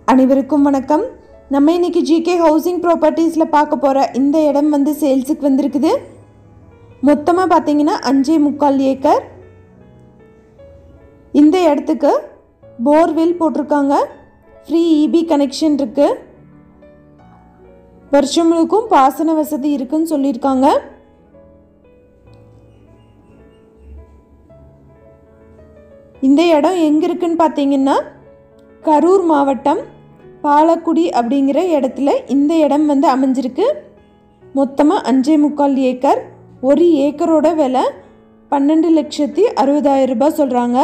அனைவருக்கும் வணக்கம் நம்ம இன்னைக்கு ஜிகே ஹவுசிங் ப்ராப்பர்ட்டிஸில் பார்க்க போகிற இந்த இடம் வந்து சேல்ஸுக்கு வந்திருக்குது மொத்தமாக பார்த்தீங்கன்னா அஞ்சே முக்கால் ஏக்கர் இந்த இடத்துக்கு போர்வெல் போட்டிருக்காங்க ஃப்ரீ இபி கனெக்ஷன் இருக்குது வருஷம் முழுக்கும் பாசன வசதி இருக்குன்னு சொல்லியிருக்காங்க இந்த இடம் எங்கே இருக்குன்னு பார்த்தீங்கன்னா கரூர் மாவட்டம் பாலக்குடி அப்படிங்கிற இடத்துல இந்த இடம் வந்து அமைஞ்சிருக்கு மொத்தமாக அஞ்சே முக்கால் ஏக்கர் ஒரு ஏக்கரோட விலை பன்னெண்டு லட்சத்தி அறுபதாயிரம் ரூபாய் சொல்கிறாங்க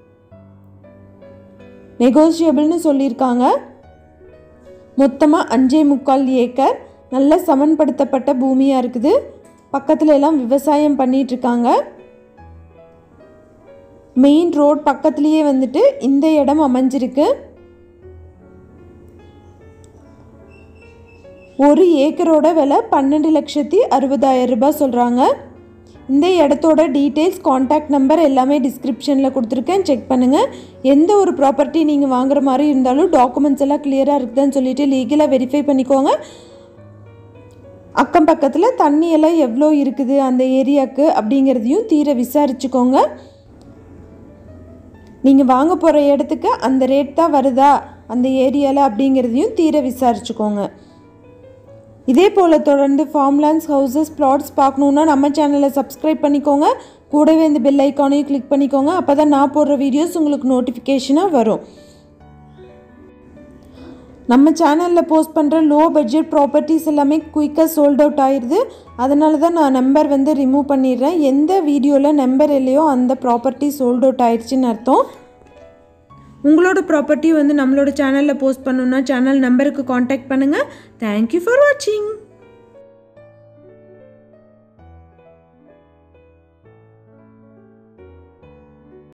நெகோசியபிள்னு சொல்லியிருக்காங்க மொத்தமாக அஞ்சே முக்கால் ஏக்கர் நல்ல சமன்படுத்தப்பட்ட பூமியாக இருக்குது பக்கத்துல எல்லாம் விவசாயம் பண்ணிட்டு இருக்காங்க மெயின் ரோட் பக்கத்துலேயே வந்துட்டு இந்த இடம் அமைஞ்சிருக்கு ஒரு ஏக்கரோட விலை பன்னெண்டு லட்சத்தி அறுபதாயிரம் ரூபாய் சொல்கிறாங்க இந்த இடத்தோட டீட்டெயில்ஸ் காண்டாக்ட் நம்பர் எல்லாமே டிஸ்கிரிப்ஷனில் கொடுத்துருக்கேன் செக் பண்ணுங்கள் எந்த ஒரு ப்ராப்பர்ட்டி நீங்கள் வாங்குற மாதிரி இருந்தாலும் டாக்குமெண்ட்ஸ் எல்லாம் கிளியராக இருக்குதுன்னு சொல்லிட்டு லீகலாக வெரிஃபை பண்ணிக்கோங்க அக்கம் பக்கத்தில் தண்ணி எல்லாம் எவ்வளோ இருக்குது அந்த ஏரியாவுக்கு அப்படிங்கிறதையும் தீர விசாரிச்சுக்கோங்க நீங்கள் வாங்க போகிற இடத்துக்கு அந்த ரேட் தான் வருதா அந்த ஏரியாவில் அப்படிங்கிறதையும் தீர விசாரிச்சுக்கோங்க இதே போல் தொடர்ந்து ஃபார்ம்லேண்ட்ஸ் ஹவுசஸ் பிளாட்ஸ் பார்க்கணுன்னா நம்ம சேனலை சப்ஸ்கிரைப் பண்ணிக்கோங்க கூடவே இந்த பெல் ஐக்கானையும் கிளிக் பண்ணிக்கோங்க அப்போ தான் நான் போடுற வீடியோஸ் உங்களுக்கு நோட்டிஃபிகேஷனாக வரும் நம்ம சேனலில் போஸ்ட் பண்ணுற லோ பட்ஜெட் ப்ராப்பர்ட்டிஸ் எல்லாமே குயிக்காக சோல்ட் அவுட் ஆயிடுது அதனால தான் நான் நம்பர் வந்து ரிமூவ் பண்ணிடுறேன் எந்த வீடியோவில் நம்பர் இல்லையோ அந்த ப்ராப்பர்ட்டி சோல்ட் அவுட் ஆயிடுச்சுன்னு அர்த்தம் உங்களோட ப்ராப்பர்ட்டி வந்து நம்மளோட சேனலில் போஸ்ட் பண்ணணுன்னா சேனல் நம்பருக்கு காண்டாக்ட் பண்ணுங்கள் தேங்க்யூ ஃபார் வாட்சிங்